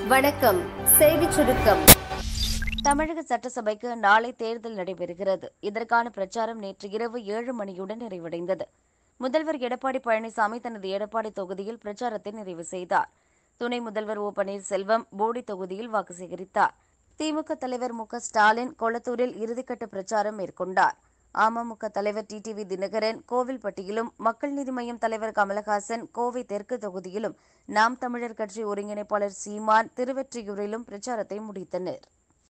வணக்கம் செய்திச் சுருக்கம் தமிழக சட்டசபைக்கு நாளை தேர்தல் நடைபெறுகிறது இதற்கான பிரச்சாரம் நேற்று இரவு ஏழு மணியுடன் நிறைவடைந்தது முதல்வர் எடப்பாடி பழனிசாமி தனது எடப்பாடி தொகுதியில் பிரச்சாரத்தை நிறைவு செய்தார் துணை முதல்வர் ஓ பன்னீர்செல்வம் போடி தொகுதியில் வாக்கு சேகரித்தார் திமுக தலைவர் மு க ஸ்டாலின் கொளத்தூரில் இறுதிக்கட்ட பிரச்சாரம் மேற்கொண்டார் அமமுக தலைவர் டிடிவி தினகரன் கோவில்பட்டியிலும் மக்கள் நீதி மய்யம் தலைவர் கமலஹாசன் கோவை தெற்கு தொகுதியிலும் நாம் தமிழர் கட்சி ஒருங்கிணைப்பாளர் சீமான் திருவெற்றியூரிலும் பிரச்சாரத்தை முடித்தனர்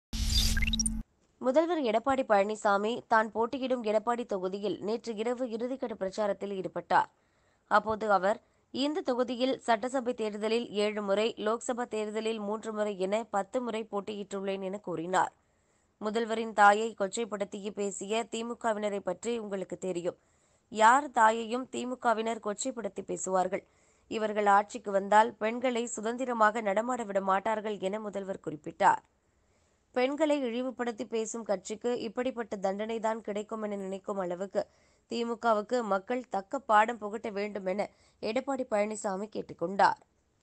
முதல்வர் எடப்பாடி பழனிசாமி தான் போட்டியிடும் எடப்பாடி தொகுதியில் நேற்று இரவு இறுதிக்கட்ட பிரச்சாரத்தில் ஈடுபட்டார் அப்போது அவர் இந்த தொகுதியில் சட்டசபை தேர்தலில் ஏழு முறை லோக்சபா தேர்தலில் மூன்று முறை என பத்து முறை போட்டியிட்டுள்ளேன் என கூறினார் முதல்வரின் தாயை கொச்சைப்படுத்தி பேசிய திமுகவினரை பற்றி உங்களுக்கு தெரியும் யார் தாயையும் திமுகவினர் கொச்சைப்படுத்தி பேசுவார்கள் இவர்கள் ஆட்சிக்கு வந்தால் பெண்களை சுதந்திரமாக நடமாட விட மாட்டார்கள் என முதல்வர் குறிப்பிட்டார் பெண்களை இழிவுபடுத்தி பேசும் கட்சிக்கு இப்படிப்பட்ட தண்டனைதான் கிடைக்கும் என நினைக்கும் அளவுக்கு திமுகவுக்கு மக்கள் தக்க பாடம் புகட்ட வேண்டும் என எடப்பாடி பழனிசாமி கேட்டுக்கொண்டார்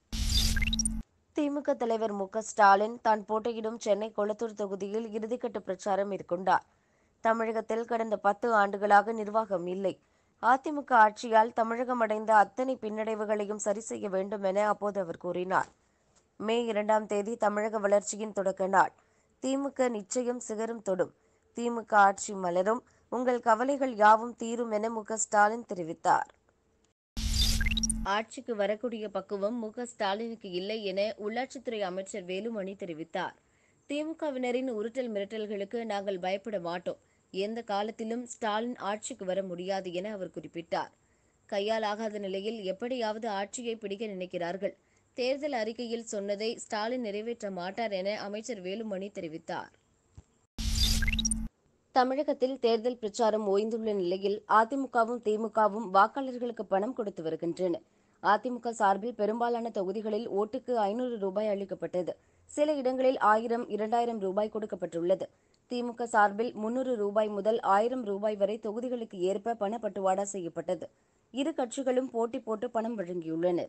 திமுக தலைவர் மு க ஸ்டாலின் தான் போட்டியிடும் சென்னை கொளத்தூர் தொகுதியில் இறுதிக்கட்ட பிரச்சாரம் மேற்கொண்டார் தமிழகத்தில் கடந்த பத்து ஆண்டுகளாக நிர்வாகம் இல்லை அதிமுக ஆட்சியால் தமிழகம் அடைந்த அத்தனை பின்னடைவுகளையும் சரி செய்ய வேண்டும் என அப்போது அவர் கூறினார் மே இரண்டாம் தேதி தமிழக வளர்ச்சியின் தொடக்க நாள் திமுக நிச்சயம் சிகரம் தொடும் திமுக ஆட்சி மலரும் உங்கள் கவலைகள் யாவும் தீரும் என மு க ஸ்டாலின் தெரிவித்தார் ஆட்சிக்கு வரக்கூடிய பக்குவம் மு க ஸ்டாலினுக்கு இல்லை என உள்ளாட்சித்துறை அமைச்சர் வேலுமணி தெரிவித்தார் திமுகவினரின் உருட்டல் மிரட்டல்களுக்கு நாங்கள் பயப்பட மாட்டோம் எந்த காலத்திலும் ஸ்டாலின் ஆட்சிக்கு வர முடியாது என அவர் குறிப்பிட்டார் கையால் ஆகாத நிலையில் எப்படியாவது ஆட்சியை பிடிக்க நினைக்கிறார்கள் தேர்தல் அறிக்கையில் சொன்னதை ஸ்டாலின் நிறைவேற்ற மாட்டார் என அமைச்சர் வேலுமணி தெரிவித்தார் தமிழகத்தில் தேர்தல் பிரச்சாரம் ஓய்ந்துள்ள நிலையில் அதிமுகவும் திமுகவும் வாக்காளர்களுக்கு பணம் கொடுத்து வருகின்றன அதிமுக சார்பில் பெரும்பாலான தொகுதிகளில் ஓட்டுக்கு ஐநூறு ரூபாய் அளிக்கப்பட்டது சில இடங்களில் ஆயிரம் இரண்டாயிரம் ரூபாய் கொடுக்கப்பட்டுள்ளது திமுக சார்பில் முன்னூறு ரூபாய் முதல் ஆயிரம் ரூபாய் வரை தொகுதிகளுக்கு ஏற்ப பணப்பட்டுவாடா செய்யப்பட்டது இரு கட்சிகளும் போட்டி போட்டு பணம் வழங்கியுள்ளனர்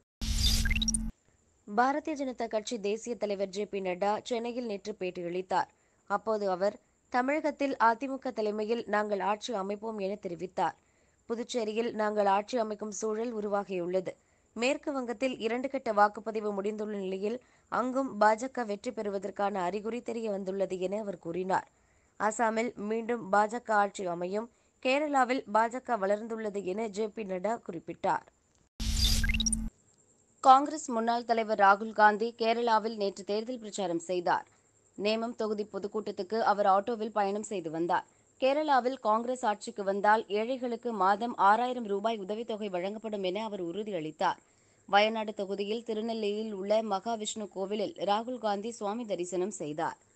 பாரதிய ஜனதா கட்சி தேசிய தலைவர் ஜே பி நட்டா சென்னையில் நேற்று பேட்டியளித்தார் அப்போது அவர் தமிழகத்தில் அதிமுக தலைமையில் நாங்கள் ஆட்சி அமைப்போம் என தெரிவித்தார் புதுச்சேரியில் நாங்கள் ஆட்சி அமைக்கும் சூழல் உருவாகியுள்ளது மேற்கு வங்கத்தில் இரண்டு கட்ட வாக்குப்பதிவு முடிந்துள்ள நிலையில் அங்கும் பாஜக வெற்றி பெறுவதற்கான அறிகுறி தெரிய வந்துள்ளது என அவர் கூறினார் அசாமில் மீண்டும் பாஜக ஆட்சி அமையும் கேரளாவில் பாஜக வளர்ந்துள்ளது என ஜே பி நட்டா குறிப்பிட்டார் காங்கிரஸ் முன்னாள் தலைவர் ராகுல் காந்தி கேரளாவில் நேற்று தேர்தல் பிரச்சாரம் செய்தார் நேமம் தொகுதி பொதுக்கூட்டத்துக்கு அவர் ஆட்டோவில் பயணம் செய்து வந்தார் கேரளாவில் காங்கிரஸ் ஆட்சிக்கு வந்தால் ஏழைகளுக்கு மாதம் ஆறாயிரம் ரூபாய் உதவித்தொகை வழங்கப்படும் என அவர் உறுதியளித்தார் வயநாடு தொகுதியில் திருநெல்வேலியில் உள்ள மகாவிஷ்ணு கோவிலில் ராகுல் காந்தி சுவாமி தரிசனம் செய்தார்